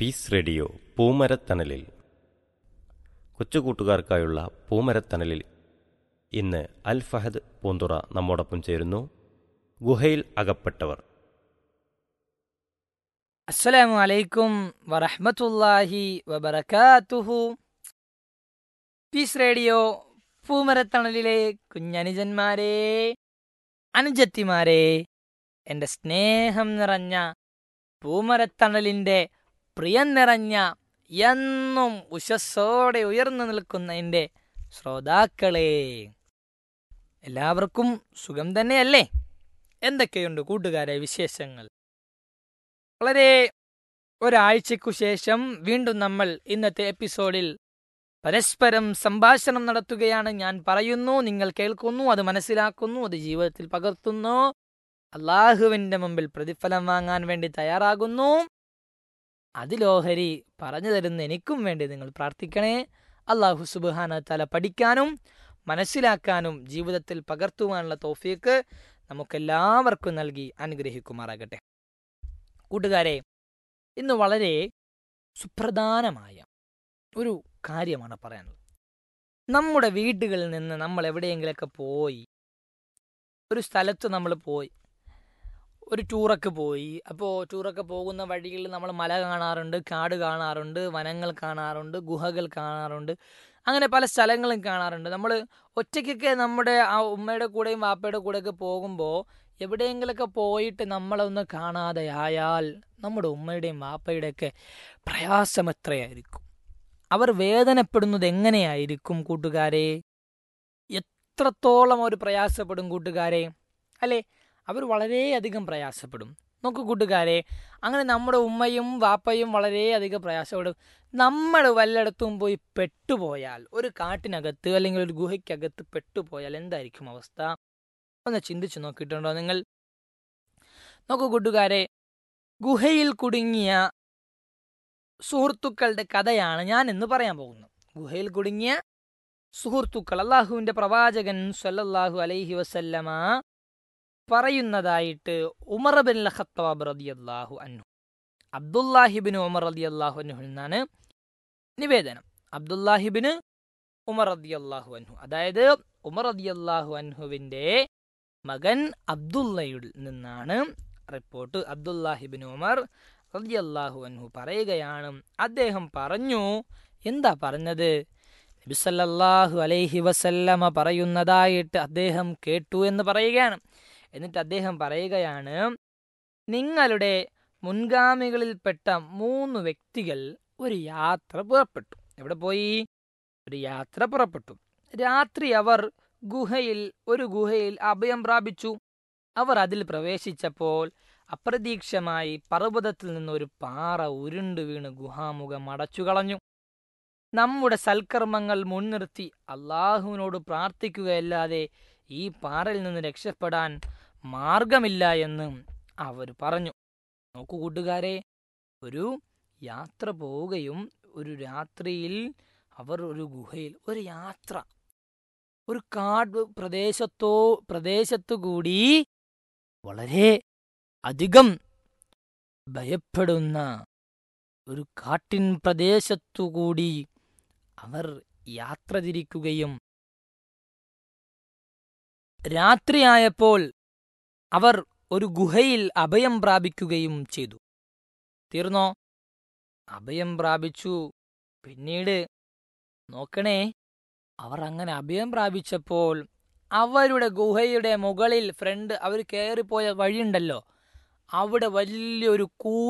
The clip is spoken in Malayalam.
പീസ് റേഡിയോ പൂമരത്തണലിൽ കൊച്ചുകൂട്ടുകാർക്കായുള്ള പൂമരത്തണലിൽ ഇന്ന് അൽ ഫഹദ് പൂന്തുറ നമ്മോടൊപ്പം ചേരുന്നു ഗുഹയിൽ അകപ്പെട്ടവർ അസ്സലാമു അലൈക്കും വറഹ്മത്തുള്ളാഹി വബറകാതുഹു പീസ് റേഡിയോ പൂമരത്തണലിലെ കുഞ്ഞനുജന്മാരെ അനുജത്തിമാരെ എൻ്റെ സ്നേഹം നിറഞ്ഞ പൂമരത്തണലിൻ്റെ പ്രിയം നിറഞ്ഞ എന്നും ഉഷസ്സോടെ ഉയർന്നു നിൽക്കുന്ന എൻ്റെ ശ്രോതാക്കളെ എല്ലാവർക്കും സുഖം തന്നെയല്ലേ എന്തൊക്കെയുണ്ട് കൂട്ടുകാരെ വിശേഷങ്ങൾ വളരെ ഒരാഴ്ചയ്ക്കു ശേഷം വീണ്ടും നമ്മൾ ഇന്നത്തെ എപ്പിസോഡിൽ പരസ്പരം സംഭാഷണം നടത്തുകയാണ് ഞാൻ പറയുന്നു നിങ്ങൾ കേൾക്കുന്നു അത് മനസ്സിലാക്കുന്നു അത് ജീവിതത്തിൽ പകർത്തുന്നു അള്ളാഹുവിന്റെ മുമ്പിൽ പ്രതിഫലം വാങ്ങാൻ വേണ്ടി തയ്യാറാകുന്നു അതിലോഹരി പറഞ്ഞു തരുന്ന എനിക്കും വേണ്ടി നിങ്ങൾ പ്രാർത്ഥിക്കണേ അള്ളാഹു സുബാന തല പഠിക്കാനും മനസ്സിലാക്കാനും ജീവിതത്തിൽ പകർത്തുവാനുള്ള തോഫിക്ക് നമുക്കെല്ലാവർക്കും നൽകി അനുഗ്രഹിക്കുമാറാകട്ടെ കൂട്ടുകാരെ ഇന്ന് വളരെ സുപ്രധാനമായ ഒരു കാര്യമാണ് പറയാനുള്ളത് നമ്മുടെ വീടുകളിൽ നിന്ന് നമ്മൾ എവിടെയെങ്കിലൊക്കെ പോയി ഒരു സ്ഥലത്ത് നമ്മൾ പോയി ഒരു ടൂറൊക്കെ പോയി അപ്പോൾ ടൂറൊക്കെ പോകുന്ന വഴിയിൽ നമ്മൾ മല കാണാറുണ്ട് കാട് കാണാറുണ്ട് വനങ്ങൾ കാണാറുണ്ട് ഗുഹകൾ കാണാറുണ്ട് അങ്ങനെ പല സ്ഥലങ്ങളും കാണാറുണ്ട് നമ്മൾ ഒറ്റയ്ക്കൊക്കെ നമ്മുടെ ആ ഉമ്മയുടെ കൂടെയും വാപ്പയുടെ കൂടെയൊക്കെ പോകുമ്പോൾ എവിടെയെങ്കിലൊക്കെ പോയിട്ട് നമ്മളൊന്ന് കാണാതെ ആയാൽ നമ്മുടെ ഉമ്മയുടെയും വാപ്പയുടെയൊക്കെ പ്രയാസം എത്രയായിരിക്കും അവർ വേദനപ്പെടുന്നത് എങ്ങനെയായിരിക്കും കൂട്ടുകാരെ എത്രത്തോളം അവർ പ്രയാസപ്പെടും കൂട്ടുകാരെ അല്ലേ അവർ വളരെയധികം പ്രയാസപ്പെടും നോക്കൂ കൂട്ടുകാരെ അങ്ങനെ നമ്മുടെ ഉമ്മയും വാപ്പയും വളരെയധികം പ്രയാസപ്പെടും നമ്മൾ വല്ലയിടത്തും പോയി പെട്ടുപോയാൽ ഒരു കാട്ടിനകത്ത് അല്ലെങ്കിൽ ഒരു ഗുഹയ്ക്കകത്ത് പെട്ടുപോയാൽ എന്തായിരിക്കും അവസ്ഥ ഒന്ന് ചിന്തിച്ചു നോക്കിയിട്ടുണ്ടോ നിങ്ങൾ നോക്കൂ കൂട്ടുകാരെ ഗുഹയിൽ കുടുങ്ങിയ സുഹൃത്തുക്കളുടെ കഥയാണ് ഞാൻ ഇന്ന് പറയാൻ പോകുന്നത് ഗുഹയിൽ കുടുങ്ങിയ സുഹൃത്തുക്കൾ അള്ളാഹുവിന്റെ പ്രവാചകൻ സല്ലല്ലാഹു അലൈഹി വസല്ലമ പറയുന്നതായിട്ട് ഉമർ ബിൻ ഖത്താബ് റളിയല്ലാഹു അൻഹു അബ്ദുല്ലാഹിബിൻ ഉമർ റളിയല്ലാഹു അൻഹു എന്നാണ് നിവേദനം അബ്ദുല്ലാഹിബിന് ഉമർ റളിയല്ലാഹു അൻഹു അതായത് ഉമർ റളിയല്ലാഹു അൻഹുവിന്റെ മകൻ അബ്ദുള്ളയിൽ നിന്നാണ് റിപ്പോർട്ട് അബ്ദുല്ലാഹിബിൻ ഉമർ റളിയല്ലാഹു അൻഹു പറയുകയാണ് അദ്ദേഹം പറഞ്ഞു എന്താ പറഞ്ഞത് നബിസല്ലാഹു അലൈഹി വസല്ലമ പറയുന്നതായിട്ട് അദ്ദേഹം കേട്ടു എന്ന് പറയുകയാണ് എന്നിട്ട് അദ്ദേഹം പറയുകയാണ് നിങ്ങളുടെ മുൻഗാമികളിൽപ്പെട്ട മൂന്ന് വ്യക്തികൾ ഒരു യാത്ര പുറപ്പെട്ടു എവിടെ പോയി ഒരു യാത്ര പുറപ്പെട്ടു രാത്രി അവർ ഗുഹയിൽ ഒരു ഗുഹയിൽ അഭയം പ്രാപിച്ചു അവർ അതിൽ പ്രവേശിച്ചപ്പോൾ അപ്രതീക്ഷമായി പർവ്വതത്തിൽ നിന്ന് ഒരു പാറ ഉരുണ്ടു വീണ് ഗുഹാമുഖം അടച്ചു കളഞ്ഞു നമ്മുടെ സൽക്കർമ്മങ്ങൾ മുൻനിർത്തി അള്ളാഹുവിനോട് പ്രാർത്ഥിക്കുകയല്ലാതെ ഈ പാറയിൽ നിന്ന് രക്ഷപ്പെടാൻ മാർഗമില്ല എന്ന് അവർ പറഞ്ഞു നോക്കൂ കൂട്ടുകാരെ ഒരു യാത്ര പോവുകയും ഒരു രാത്രിയിൽ അവർ ഒരു ഗുഹയിൽ ഒരു യാത്ര ഒരു കാട് പ്രദേശത്തോ പ്രദേശത്തു കൂടി വളരെ അധികം ഭയപ്പെടുന്ന ഒരു കാട്ടിൻ പ്രദേശത്തുകൂടി അവർ യാത്ര തിരിക്കുകയും രാത്രിയായപ്പോൾ അവർ ഒരു ഗുഹയിൽ അഭയം പ്രാപിക്കുകയും ചെയ്തു തീർന്നോ അഭയം പ്രാപിച്ചു പിന്നീട് നോക്കണേ അവർ അങ്ങനെ അഭയം പ്രാപിച്ചപ്പോൾ അവരുടെ ഗുഹയുടെ മുകളിൽ ഫ്രണ്ട് അവർ കയറിപ്പോയ വഴിയുണ്ടല്ലോ അവിടെ വലിയൊരു കൂ